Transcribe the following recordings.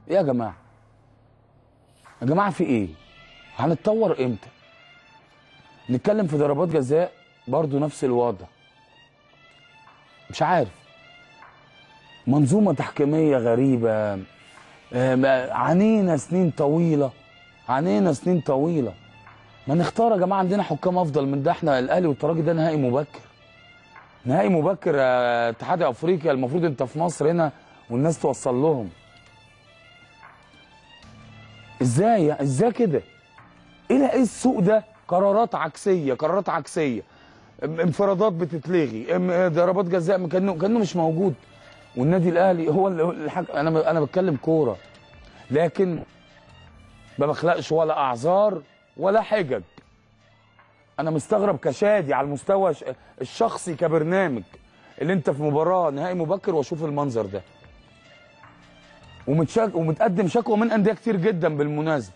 ايه يا جماعه يا جماعه في ايه هنتطور امتى نتكلم في ضربات جزاء برضو نفس الوضع مش عارف منظومه تحكيميه غريبه آم، عانينا سنين طويله عانينا سنين طويله ما نختار يا جماعه عندنا حكام افضل من ده احنا الاهلي والترجي ده نهائي مبكر نهائي مبكر يا اتحاد افريقيا المفروض انت في مصر هنا والناس توصل لهم ازاي ازاي كده ايه ايه السوق ده قرارات عكسيه قرارات عكسيه ام- انفرادات بتتلغي ام- ضربات جزاء كانه كانه مش موجود والنادي الاهلي هو اللي الحاج... انا انا بتكلم كوره لكن ما بخلقش ولا اعذار ولا حجج انا مستغرب كشادي على المستوى ش- الشخصي كبرنامج اللي انت في مباراه نهائي مبكر واشوف المنظر ده ومتشك... ومتقدم شكوى من انديه كتير جدا بالمناسبه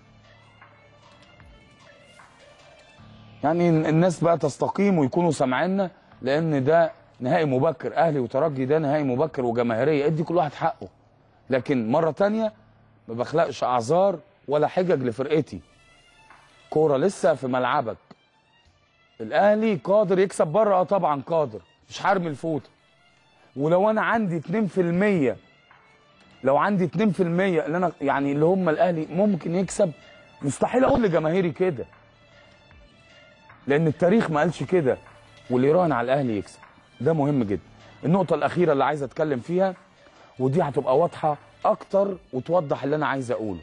يعني ال- الناس بقى تستقيم ويكونوا سامعيننا لان ده نهائي مبكر اهلي وترجي ده نهائي مبكر وجماهيريه ادي كل واحد حقه لكن مره تانية ما بخلقش اعذار ولا حجج لفرقتي كوره لسه في ملعبك الاهلي قادر يكسب بره اه طبعا قادر مش حرم الفوطه ولو انا عندي 2% لو عندي 2% اللي انا يعني اللي هم الاهلي ممكن يكسب مستحيل اقول لجماهيري كده لان التاريخ ما قالش كده واللي يراهن على الاهلي يكسب ده مهم جدا النقطه الاخيره اللي عايز اتكلم فيها ودي هتبقى واضحه اكتر وتوضح اللي انا عايز اقوله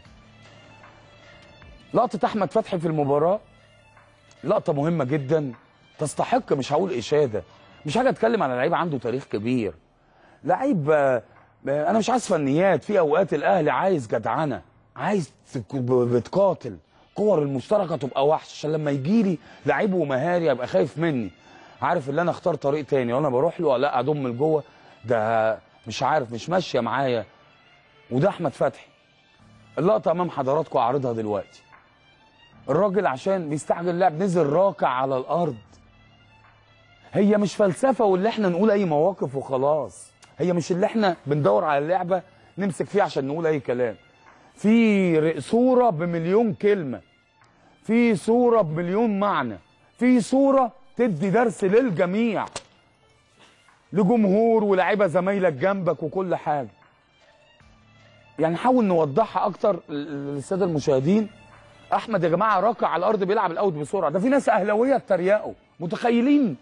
لقطه احمد فتحي في المباراه لقطه مهمه جدا تستحق مش هقول اشاده مش حاجه اتكلم على لعيب عنده تاريخ كبير لعيب آه، آه، انا مش عايز فنيات في اوقات الاهلي عايز جدعنه عايز تك- ب- بتقاتل كور المشتركه تبقى وحش عشان لما يجي لي لعيب ومهاري ابقى خايف مني عارف ان انا اختار طريق تاني وانا بروح له لا اضم لجوه ده مش عارف مش ماشيه معايا وده احمد فتحي اللقطه امام حضراتكم اعرضها دلوقتي الراجل عشان بيستعجل لعب نزل راكع على الارض هي مش فلسفه واللي احنا نقول اي مواقف وخلاص هي مش اللي احنا بندور على اللعبه نمسك فيها عشان نقول اي كلام في ر- صوره بمليون كلمه في صوره بمليون معنى في صوره تدي درس للجميع لجمهور ولاعيبه زمايلك جنبك وكل حاجه يعني نحاول نوضحها اكتر ل- للساده المشاهدين احمد يا جماعه راكع على الارض بيلعب الاوت بسرعه ده في ناس اهلاويه اتريقوا متخيلين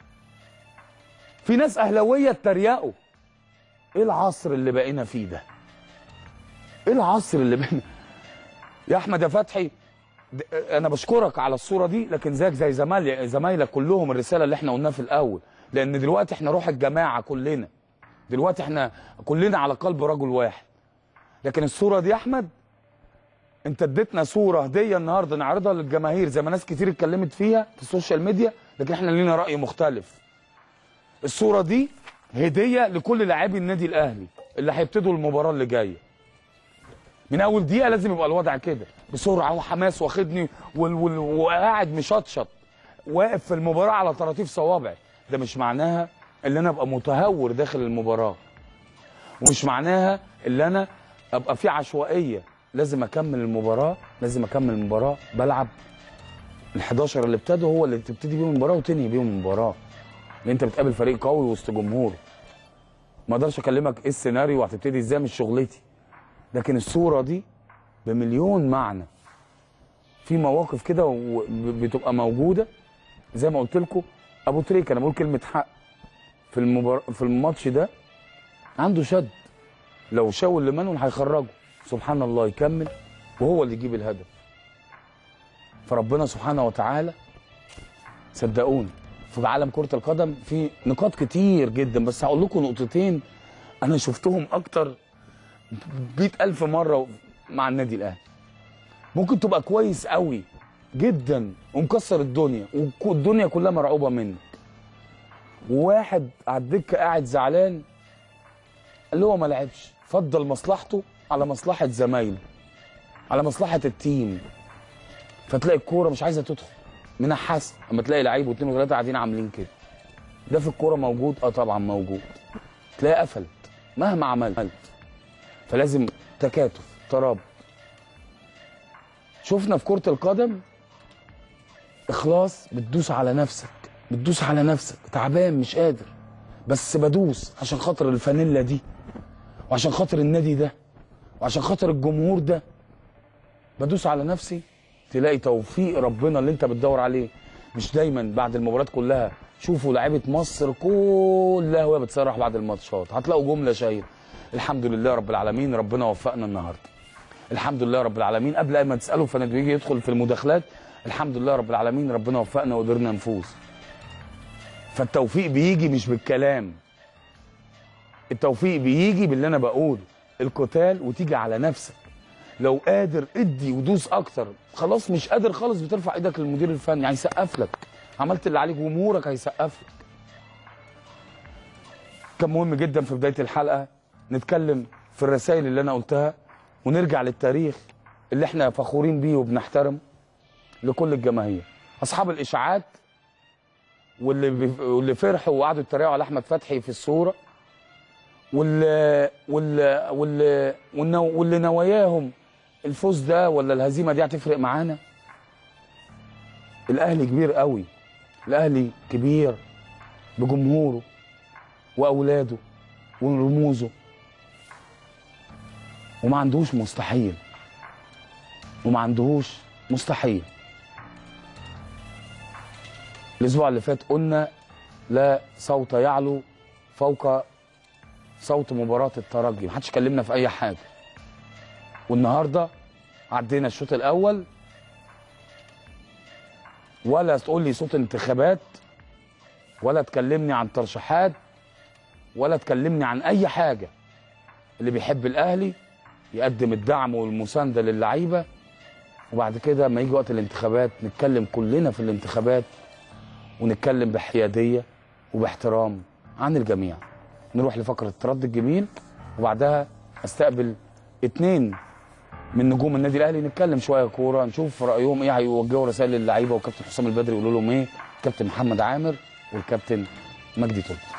في ناس اهلاويه اتريقوا ايه العصر اللي بقينا فيه ده ايه العصر اللي بقينا يا احمد يا فتحي د- انا بشكرك على الصوره دي لكن زيك زي زمايلي زمايلك كلهم الرساله اللي احنا قلناها في الاول لان دلوقتي احنا روح الجماعه كلنا دلوقتي احنا كلنا على قلب رجل واحد لكن الصوره دي يا احمد انت اديتنا صوره هديه النهارده نعرضها للجماهير زي ما ناس كتير اتكلمت فيها في السوشيال ميديا لكن احنا لينا راي مختلف الصوره دي هديه لكل لاعبي النادي الاهلي اللي هيبتدوا المباراه اللي جايه من اول دقيقه لازم يبقى الوضع كده بسرعه وحماس واخدني وال- وال- وقاعد مشطشط واقف في المباراه على طراطيف صوابعي ده مش معناها ان انا ابقى متهور داخل المباراه ومش معناها ان انا ابقى في عشوائيه لازم اكمل المباراه لازم اكمل المباراه بلعب ال11 اللي ابتدوا هو اللي تبتدي بيهم المباراه وتنهي بيهم المباراه لان انت بتقابل فريق قوي وسط جمهور ما اقدرش اكلمك ايه السيناريو وهتبتدي ازاي مش شغلتي لكن الصوره دي بمليون معنى في مواقف كده و- بتبقى موجوده زي ما قلت لكم ابو تريكه انا بقول كلمه حق في المبار... في الماتش ده عنده شد لو شاول لمانون هيخرجه سبحان الله يكمل وهو اللي يجيب الهدف فربنا سبحانه وتعالى صدقوني في عالم كرة القدم في نقاط كتير جدا بس هقول لكم نقطتين انا شفتهم اكتر مئة ألف مرة مع النادي الأهلي ممكن تبقى كويس قوي جدا ومكسر الدنيا والدنيا كلها مرعوبة منك وواحد على الدكة قاعد زعلان اللي هو ما لعبش فضل مصلحته على مصلحة زمايله على مصلحة التيم فتلاقي الكورة مش عايزة تدخل منحاسة اما تلاقي لعيب واثنين وثلاثة قاعدين عاملين كده ده في الكورة موجود اه طبعا موجود تلاقي قفلت مهما عملت فلازم تكاتف ترابط شفنا في كرة القدم إخلاص بتدوس على نفسك بتدوس على نفسك تعبان مش قادر بس بدوس عشان خاطر الفانيلا دي وعشان خاطر النادي ده وعشان خاطر الجمهور ده بدوس على نفسي تلاقي توفيق ربنا اللي انت بتدور عليه مش دايما بعد المباريات كلها شوفوا لعيبه مصر كلها وهي بتصرح بعد الماتشات هتلاقوا جمله شايل الحمد لله رب العالمين ربنا وفقنا النهارده الحمد لله رب العالمين قبل ما تساله فانا بيجي يدخل في المداخلات الحمد لله رب العالمين ربنا وفقنا وقدرنا نفوز فالتوفيق بيجي مش بالكلام التوفيق بيجي باللي انا بقوله القتال وتيجي على نفسك لو قادر ادي ودوس اكتر خلاص مش قادر خالص بترفع ايدك للمدير الفني هيسقف لك عملت اللي عليك جمهورك هيسقف لك كان مهم جدا في بدايه الحلقه نتكلم في الرسائل اللي انا قلتها ونرجع للتاريخ اللي احنا فخورين بيه وبنحترمه لكل الجماهير اصحاب الاشاعات واللي بي... واللي فرحوا وقعدوا يتريقوا على احمد فتحي في الصوره واللي واللي واللي والنو... واللي نواياهم الفوز ده ولا الهزيمه دي هتفرق معانا الاهلي كبير قوي الاهلي كبير بجمهوره واولاده ورموزه وما عندهوش مستحيل وما عندهوش مستحيل الاسبوع اللي فات قلنا لا صوت يعلو فوق صوت مباراة الترجي محدش كلمنا في أي حاجة والنهاردة عدينا الشوط الأول ولا تقول لي صوت انتخابات ولا تكلمني عن ترشيحات ولا تكلمني عن أي حاجة اللي بيحب الأهلي يقدم الدعم والمساندة للعيبة وبعد كده ما يجي وقت الانتخابات نتكلم كلنا في الانتخابات ونتكلم بحيادية وباحترام عن الجميع نروح لفقرة الترد الجميل وبعدها استقبل اتنين من نجوم النادي الاهلي نتكلم شويه كوره نشوف رايهم ايه هيوجهوا رسائل للعيبه وكابتن حسام البدري يقولوا لهم ايه كابتن محمد عامر والكابتن مجدي طلب